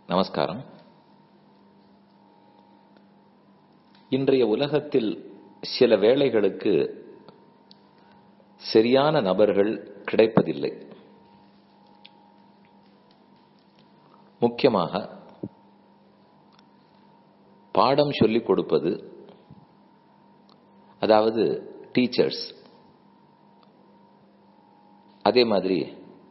நமஸ்காரம் இன்றைய உலகத்தில் சில வேளைகளுக்கு சரியான நபர்கள் கிடைப்பதில்லை முக்கியமாக பாடம் சொல்லிக் கொடுப்பது அதாவது டீச்சர்ஸ் அதே மாதிரி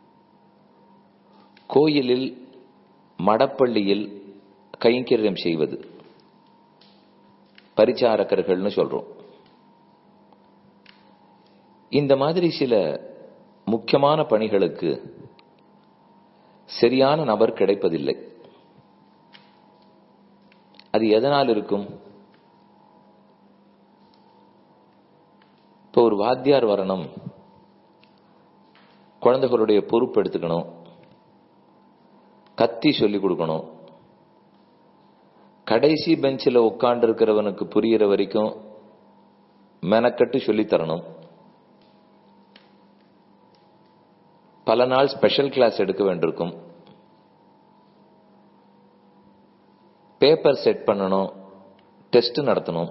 கோயிலில் மடப்பள்ளியில் கைங்கரியம் செய்வது பரிச்சாரகர்கள்னு சொல்றோம் இந்த மாதிரி சில முக்கியமான பணிகளுக்கு சரியான நபர் கிடைப்பதில்லை அது எதனால் இருக்கும் இப்போ ஒரு வாத்தியார் வரணும் குழந்தைகளுடைய பொறுப்பு எடுத்துக்கணும் கத்தி சொல்லி கொடுக்கணும் கடைசி பெஞ்சில் உட்கார்ந்து இருக்கிறவனுக்கு புரியிற வரைக்கும் மெனக்கட்டு சொல்லி தரணும் பல நாள் ஸ்பெஷல் கிளாஸ் எடுக்க வேண்டியிருக்கும் பேப்பர் செட் பண்ணணும் டெஸ்ட் நடத்தணும்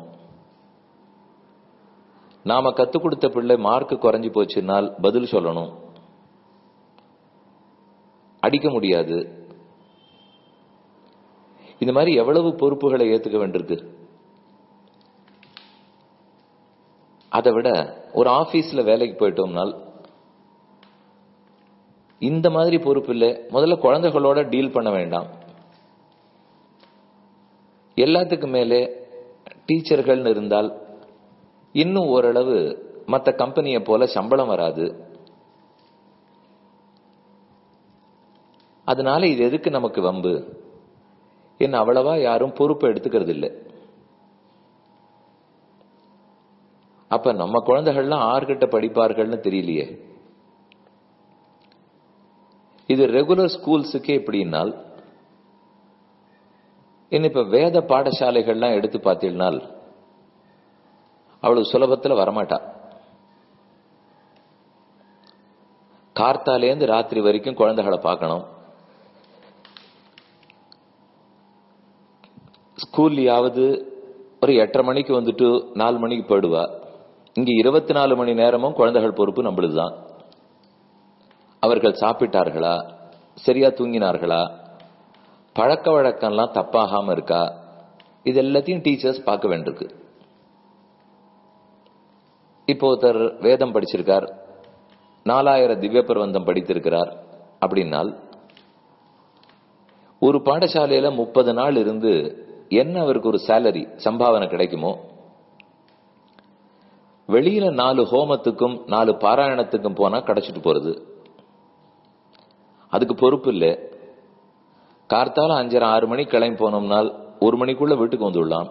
நாம கத்து கொடுத்த பிள்ளை மார்க் குறைஞ்சு போச்சுனால் பதில் சொல்லணும் அடிக்க முடியாது இந்த மாதிரி எவ்வளவு பொறுப்புகளை ஏத்துக்க வேண்டியிருக்கு அதை விட ஒரு ஆபீஸ்ல வேலைக்கு போயிட்டோம்னால் இந்த மாதிரி பொறுப்பு இல்லை முதல்ல குழந்தைகளோட டீல் பண்ண வேண்டாம் எல்லாத்துக்கும் மேலே டீச்சர்கள்னு இருந்தால் இன்னும் ஓரளவு மற்ற கம்பெனியை போல சம்பளம் வராது அதனால இது எதுக்கு நமக்கு வம்பு என்ன அவ்வளவா யாரும் பொறுப்பை எடுத்துக்கிறது இல்லை அப்ப நம்ம குழந்தைகள்லாம் ஆறுகிட்ட படிப்பார்கள்னு தெரியலையே இது ரெகுலர் ஸ்கூல்ஸுக்கே எப்படின்னால் இன்னும் இப்ப வேத பாடசாலைகள்லாம் எடுத்து பார்த்தீங்கன்னால் அவ்வளவு சுலபத்தில் வரமாட்டா கார்த்தாலேருந்து ராத்திரி வரைக்கும் குழந்தைகளை பார்க்கணும் ஸ்கூல்லையாவது ஒரு எட்டரை மணிக்கு வந்துட்டு நாலு மணிக்கு போயிடுவா இங்க இருபத்தி நாலு மணி நேரமும் குழந்தைகள் பொறுப்பு நம்மளுதுதான் அவர்கள் சாப்பிட்டார்களா சரியா தூங்கினார்களா பழக்க வழக்கம்லாம் தப்பாகாம இருக்கா இது எல்லாத்தையும் டீச்சர்ஸ் பார்க்க வேண்டியிருக்கு இப்போ ஒருத்தர் வேதம் படிச்சிருக்கார் நாலாயிரம் திவ்ய பிரபந்தம் படித்திருக்கிறார் அப்படின்னால் ஒரு பாடசாலையில முப்பது நாள் இருந்து என்ன அவருக்கு ஒரு சேலரி சம்பாவனை கிடைக்குமோ வெளியில நாலு ஹோமத்துக்கும் நாலு பாராயணத்துக்கும் போனா கிடைச்சிட்டு போறது அதுக்கு பொறுப்பு இல்லை கார்த்தால அஞ்சரை ஆறு மணிக்கு கிளம்பி போனோம்னால் ஒரு மணிக்குள்ள வீட்டுக்கு வந்துடலாம்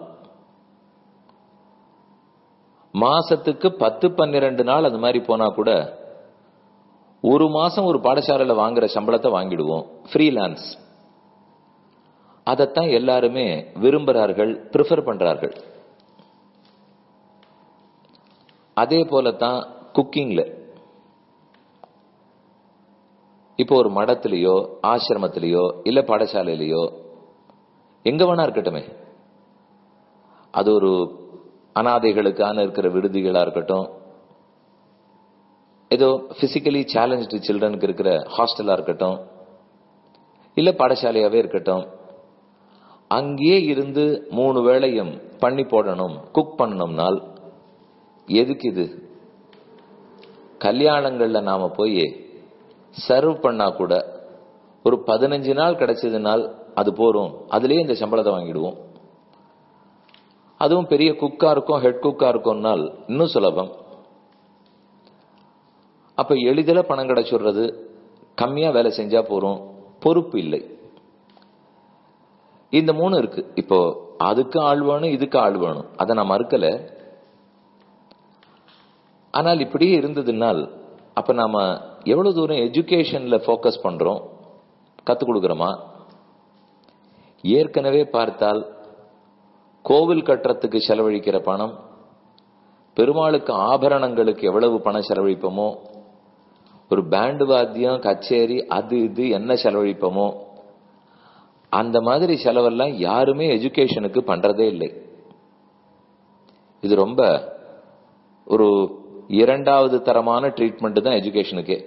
மாசத்துக்கு பத்து பன்னிரண்டு நாள் அந்த மாதிரி போனா கூட ஒரு மாசம் ஒரு பாடசாலையில வாங்குற சம்பளத்தை வாங்கிடுவோம் ஃப்ரீலான்ஸ் அதைத்தான் எல்லாருமே விரும்புறார்கள் ப்ரிஃபர் பண்றார்கள் அதே போலத்தான் குக்கிங்ல இப்போ ஒரு மடத்திலேயோ ஆசிரமத்திலேயோ இல்ல பாடசாலையிலேயோ எங்க வேணா இருக்கட்டுமே அது ஒரு அனாதைகளுக்கான இருக்கிற விடுதிகளா இருக்கட்டும் ஏதோ பிசிக்கலி சேலஞ்சு சில்ட்ரனுக்கு இருக்கிற ஹாஸ்டலா இருக்கட்டும் இல்ல பாடசாலையாவே இருக்கட்டும் அங்கேயே இருந்து மூணு வேளையும் பண்ணி போடணும் குக் பண்ணணும்னால் எதுக்கு இது கல்யாணங்கள்ல நாம போய் சர்வ் பண்ணா கூட ஒரு பதினஞ்சு நாள் கிடைச்சதுனால் அது போறோம் அதுலயே இந்த சம்பளத்தை வாங்கிடுவோம் அதுவும் பெரிய குக்கா இருக்கும் ஹெட் குக்கா இருக்கும்னால் இன்னும் சுலபம் அப்ப எளிதில் பணம் கிடைச்சுடுறது கம்மியா வேலை செஞ்சா போறோம் பொறுப்பு இல்லை இந்த மூணு இருக்கு இப்போ அதுக்கு ஆள் வேணும் இதுக்கு ஆள் வேணும் அதை நான் மறுக்கல ஆனால் இப்படியே இருந்ததுனால் அப்ப நாம எவ்வளவு தூரம் எஜுகேஷன்ல போக்கஸ் பண்றோம் கத்துக் கொடுக்கறோமா ஏற்கனவே பார்த்தால் கோவில் கட்டுறதுக்கு செலவழிக்கிற பணம் பெருமாளுக்கு ஆபரணங்களுக்கு எவ்வளவு பணம் செலவழிப்போமோ ஒரு பேண்டு வாத்தியம் கச்சேரி அது இது என்ன செலவழிப்போமோ அந்த மாதிரி செலவெல்லாம் யாருமே எஜுகேஷனுக்கு பண்றதே இல்லை இது ரொம்ப ஒரு இரண்டாவது தரமான ட்ரீட்மெண்ட் தான் எஜுகேஷனுக்கே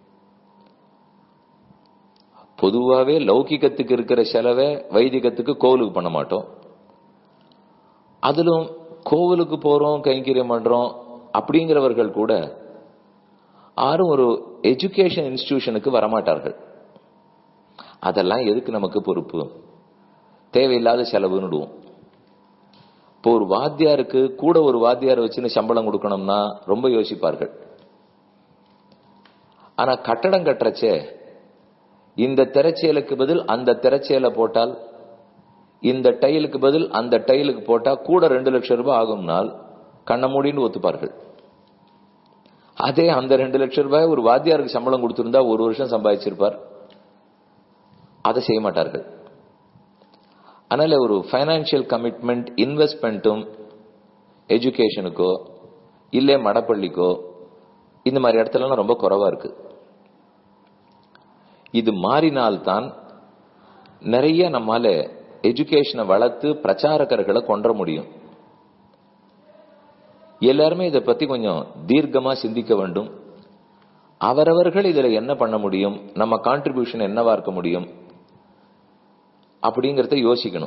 பொதுவாவே லௌகிகத்துக்கு இருக்கிற செலவை வைதிகத்துக்கு கோவிலுக்கு பண்ண மாட்டோம் அதிலும் கோவிலுக்கு போறோம் கைங்கரியம் பண்றோம் அப்படிங்கிறவர்கள் கூட யாரும் ஒரு எஜுகேஷன் இன்ஸ்டிடியூஷனுக்கு வரமாட்டார்கள் அதெல்லாம் எதுக்கு நமக்கு பொறுப்பு தேவையில்லாத செலவுன்னுடுவோம் இப்போ ஒரு வாத்தியாருக்கு கூட ஒரு வாத்தியார் வச்சுன்னு சம்பளம் கொடுக்கணும்னா ரொம்ப யோசிப்பார்கள் ஆனா கட்டடம் கட்டுறச்சே இந்த திரைச்சேலுக்கு பதில் அந்த திரைச்சேலை போட்டால் இந்த டைலுக்கு பதில் அந்த டைலுக்கு போட்டா கூட ரெண்டு லட்சம் ரூபாய் ஆகும்னால் கண்ண மூடின்னு ஒத்துப்பார்கள் அதே அந்த ரெண்டு லட்சம் ரூபாய் ஒரு வாத்தியாருக்கு சம்பளம் கொடுத்திருந்தா ஒரு வருஷம் சம்பாதிச்சிருப்பார் அதை செய்ய மாட்டார்கள் அதனால ஒரு ஃபைனான்சியல் கமிட்மெண்ட் இன்வெஸ்ட்மெண்ட்டும் எஜுகேஷனுக்கோ இல்லை மடப்பள்ளிக்கோ இந்த மாதிரி இடத்துலலாம் ரொம்ப குறைவா இருக்கு இது மாறினால்தான் நிறைய நம்மால எஜுகேஷனை வளர்த்து பிரச்சாரகர்களை கொன்ற முடியும் எல்லாருமே இதை பத்தி கொஞ்சம் தீர்க்கமா சிந்திக்க வேண்டும் அவரவர்கள் இதுல என்ன பண்ண முடியும் நம்ம கான்ட்ரிபியூஷன் என்னவா இருக்க முடியும் அப்படிங்கறத யோசிக்கணும்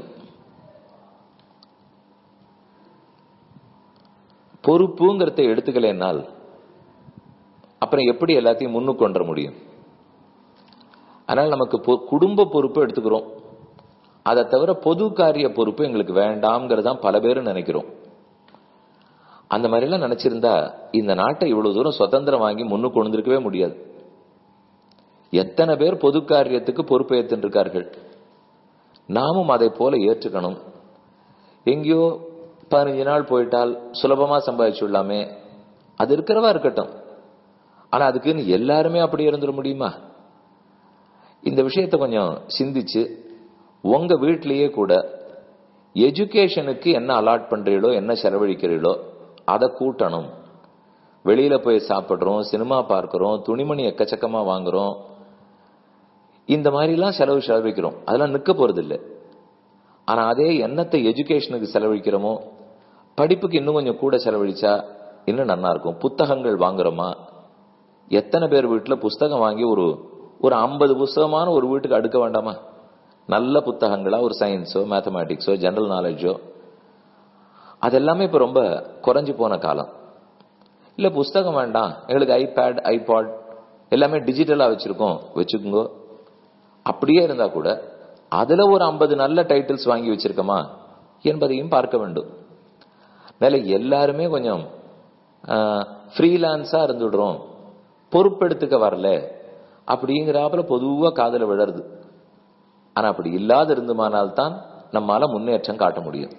பொறுப்புங்கிறத எடுத்துக்கலைன்னால் அப்புறம் எப்படி எல்லாத்தையும் முன்னுக்கு கொண்டு வர முடியும் அதனால நமக்கு குடும்ப பொறுப்பு எடுத்துக்கிறோம் அதை தவிர பொது காரிய பொறுப்பு எங்களுக்கு வேண்டாம்ங்கிறதான் பல பேரும் நினைக்கிறோம் அந்த மாதிரிலாம் நினைச்சிருந்தா இந்த நாட்டை இவ்வளவு தூரம் சுதந்திரம் வாங்கி முன்னுக்கு கொண்டு வந்திருக்கவே முடியாது எத்தனை பேர் பொது காரியத்துக்கு பொறுப்பேற்று இருக்கார்கள் நாமும் அதை போல ஏற்றுக்கணும் எங்கேயோ பதினஞ்சு நாள் போயிட்டால் சுலபமா சம்பாதிச்சுடலாமே அது இருக்கிறவா இருக்கட்டும் ஆனா அதுக்குன்னு எல்லாருமே அப்படி இருந்துட முடியுமா இந்த விஷயத்த கொஞ்சம் சிந்திச்சு உங்க வீட்டிலேயே கூட எஜுகேஷனுக்கு என்ன அலாட் பண்றீங்களோ என்ன செலவழிக்கிறீங்களோ அதை கூட்டணும் வெளியில போய் சாப்பிடுறோம் சினிமா பார்க்கிறோம் துணிமணி எக்கச்சக்கமா வாங்குறோம் இந்த மாதிரிலாம் செலவு செலவழிக்கிறோம் அதெல்லாம் நிக்க போறது இல்லை ஆனா அதே எண்ணத்தை எஜுகேஷனுக்கு செலவழிக்கிறோமோ படிப்புக்கு இன்னும் கொஞ்சம் கூட செலவழிச்சா இன்னும் நல்லா இருக்கும் புத்தகங்கள் வாங்குறோமா எத்தனை பேர் வீட்டுல புஸ்தகம் வாங்கி ஒரு ஒரு ஐம்பது புஸ்தகமான ஒரு வீட்டுக்கு அடுக்க வேண்டாமா நல்ல புத்தகங்களா ஒரு சயின்ஸோ மேத்தமேட்டிக்ஸோ ஜெனரல் நாலேஜோ அதெல்லாமே இப்ப ரொம்ப குறைஞ்சு போன காலம் இல்ல புஸ்தகம் வேண்டாம் எங்களுக்கு ஐபேட் ஐபாட் எல்லாமே டிஜிட்டலா வச்சிருக்கோம் வச்சுக்கோங்க அப்படியே இருந்தா கூட அதுல ஒரு ஐம்பது நல்ல டைட்டில்ஸ் வாங்கி வச்சிருக்கோமா என்பதையும் பார்க்க வேண்டும் மேல எல்லாருமே கொஞ்சம் ஃப்ரீலான்ஸா இருந்துடுறோம் பொறுப்பெடுத்துக்க வரல அப்படிங்கிறாப்புல பொதுவா காதல விழருது ஆனா அப்படி இல்லாத இருந்துமானால்தான் நம்மால முன்னேற்றம் காட்ட முடியும்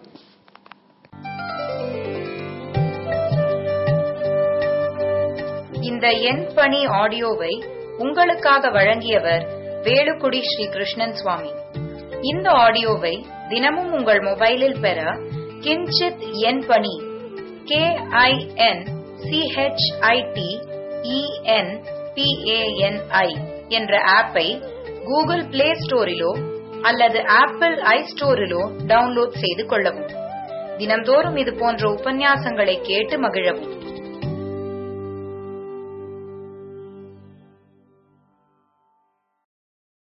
இந்த எண் பணி ஆடியோவை உங்களுக்காக வழங்கியவர் வேலுக்குடி ஸ்ரீ கிருஷ்ணன் சுவாமி இந்த ஆடியோவை தினமும் உங்கள் மொபைலில் பெற கிஞ்சித் எண் பணி கே ஐ என் சிஹெச்ஐடி இஎன் பிஏஎன்ஐ என்ற ஆப்பை கூகுள் பிளே ஸ்டோரிலோ அல்லது ஆப்பிள் ஐ ஸ்டோரிலோ டவுன்லோட் செய்து கொள்ளவும் தினம்தோறும் இது போன்ற உபன்யாசங்களை கேட்டு மகிழவும்